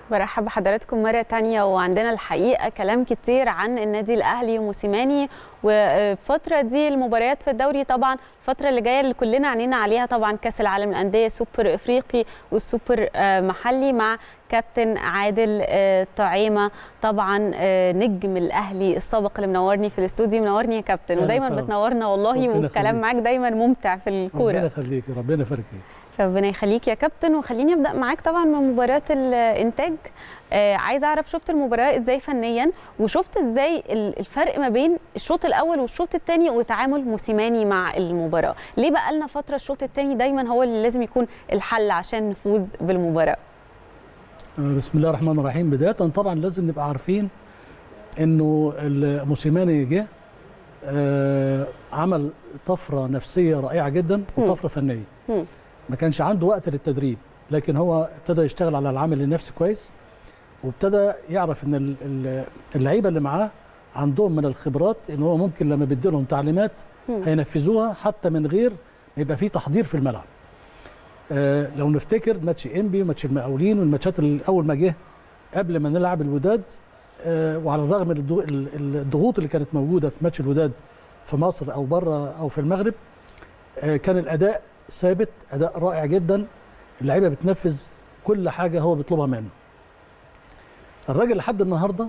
برحب بحضراتكم مرة تانية وعندنا الحقيقة كلام كتير عن النادي الأهلي وموسيماني والفترة دي المباريات في الدوري طبعا الفترة اللي جاية اللي كلنا عنينا عليها طبعا كأس العالم للأندية سوبر إفريقي والسوبر محلي مع كابتن عادل طعيمة طبعا نجم الأهلي السابق اللي منورني في الاستوديو منورني يا كابتن ودايما بتنورنا والله والكلام معاك دايما ممتع في الكورة ربنا يخليك ربنا يبارك فيك ربنا يخليك يا كابتن وخليني ابدا معاك طبعا من مباراه الانتاج آه عايزه اعرف شفت المباراه ازاي فنيا وشفت ازاي الفرق ما بين الشوط الاول والشوط الثاني وتعامل موسيماني مع المباراه ليه بقى لنا فتره الشوط الثاني دايما هو اللي لازم يكون الحل عشان نفوز بالمباراه بسم الله الرحمن الرحيم بدايه طبعا لازم نبقى عارفين انه موسيماني جه آه عمل طفره نفسيه رائعه جدا وطفره فنيه م. ما كانش عنده وقت للتدريب لكن هو ابتدى يشتغل على العامل النفسي كويس وابتدى يعرف ان اللعيبه اللي معاه عندهم من الخبرات ان هو ممكن لما بيدي لهم تعليمات هينفذوها حتى من غير ما يبقى في تحضير في الملعب. آه لو نفتكر ماتش انبي وماتش المقاولين والماتشات اللي اول ما جه قبل ما نلعب الوداد آه وعلى الرغم من الضغوط اللي كانت موجوده في ماتش الوداد في مصر او بره او في المغرب آه كان الاداء ثابت اداء رائع جدا اللعيبه بتنفذ كل حاجه هو بيطلبها منه الراجل لحد النهارده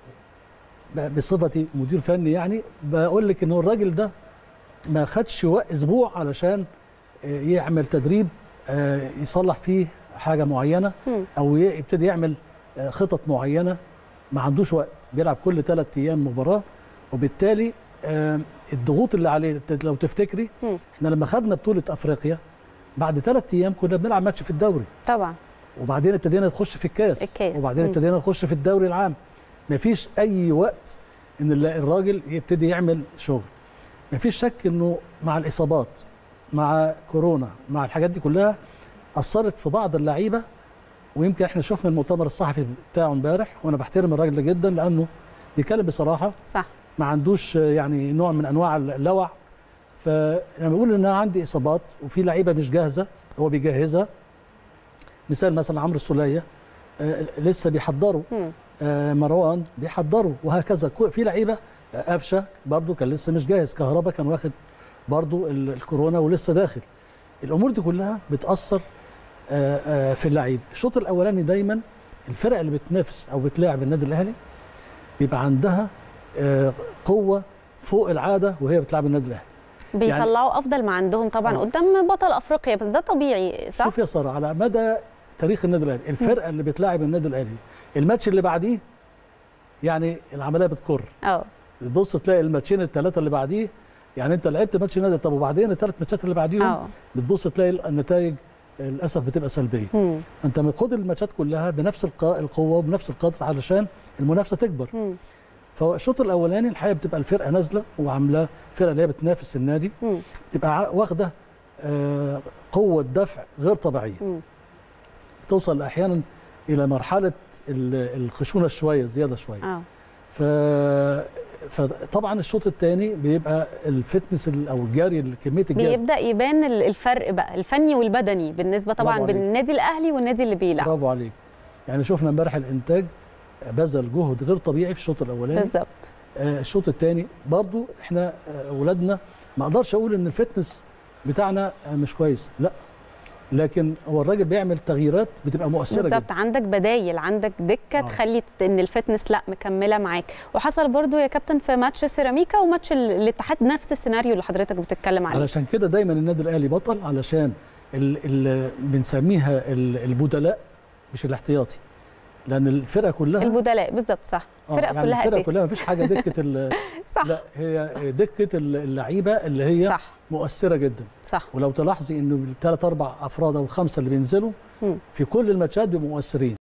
بصفتي مدير فني يعني بقول لك ان الراجل ده ما خدش اسبوع علشان يعمل تدريب يصلح فيه حاجه معينه او يبتدي يعمل خطط معينه ما عندوش وقت بيلعب كل ثلاث ايام مباراه وبالتالي الضغوط اللي عليه لو تفتكري احنا لما خدنا بطوله افريقيا بعد ثلاث ايام كنا بنلعب ماتش في الدوري طبعا وبعدين ابتدينا نخش في الكاس الكاس وبعدين ابتدينا نخش في الدوري العام مفيش اي وقت ان الراجل يبتدي يعمل شغل مفيش شك انه مع الاصابات مع كورونا مع الحاجات دي كلها اثرت في بعض اللعيبه ويمكن احنا شفنا المؤتمر الصحفي بتاعه امبارح وانا بحترم الراجل ده جدا لانه بيتكلم بصراحه صح ما عندوش يعني نوع من انواع اللوع فلما بقول ان انا عندي اصابات وفي لعيبه مش جاهزه هو بيجهزها مثال مثلا عمرو السوليه آه لسه بيحضروا آه مروان بيحضروا وهكذا في لعيبه آه قفشه برضو كان لسه مش جاهز كهربا كان واخد برضو الكورونا ولسه داخل الامور دي كلها بتاثر آه آه في اللعيب الشوط الاولاني دايما الفرق اللي بتنافس او بتلاعب النادي الاهلي بيبقى عندها آه قوه فوق العاده وهي بتلعب النادي الاهلي بيطلعوا يعني افضل ما عندهم طبعا أوه. قدام بطل افريقيا بس ده طبيعي صح شوف يا ساره على مدى تاريخ النادي الاهلي الفرقه اللي بتلاعب النادي الاهلي الماتش اللي بعديه يعني العمليه بتكر اه بتبص تلاقي الماتشين الثلاثه اللي بعديه يعني انت لعبت ماتش النادي طب وبعدين الثلاث ماتشات اللي بعديهم أوه. بتبص تلاقي النتائج للاسف بتبقى سلبيه مم. انت خد الماتشات كلها بنفس القوه وبنفس القدر علشان المنافسه تكبر مم. فالشوط الاولاني الحقيقه بتبقى الفرقه نازله وعامله الفرقه اللي هي بتنافس النادي مم. تبقى واخده آه قوه دفع غير طبيعيه مم. توصل احيانا الى مرحله الخشونه شويه زياده شويه اه ف فطبعا الشوط الثاني بيبقى الفتنس او الجري كميه الجري بيبدا يبان الفرق بقى الفني والبدني بالنسبه طبعا بين النادي الاهلي والنادي اللي بيلعب برافو عليك يعني شفنا امبارح الانتاج بذل جهد غير طبيعي في الشوط الاولاني بالظبط آه الشوط الثاني برضو احنا اولادنا ما اقدرش اقول ان الفتنس بتاعنا مش كويس لا لكن هو الراجل بيعمل تغييرات بتبقى مؤثره بالظبط عندك بدايل عندك دكه آه. تخلي ان الفتنس لا مكمله معاك وحصل برضو يا كابتن في ماتش سيراميكا وماتش الاتحاد نفس السيناريو اللي حضرتك بتتكلم عليه علشان كده دايما النادي الاهلي بطل علشان اللي بنسميها البدلاء مش الاحتياطي لان الفرقه كلها البدلاء بالظبط صح الفرقه يعني كلها الفرقه أساسي. كلها مفيش حاجه دكه صح لا هي دكه اللعيبه اللي هي صح مؤثره جدا صح ولو تلاحظي انه الثلاث اربع افراد او خمسه اللي بينزلوا م. في كل الماتشات بيبقوا مؤثرين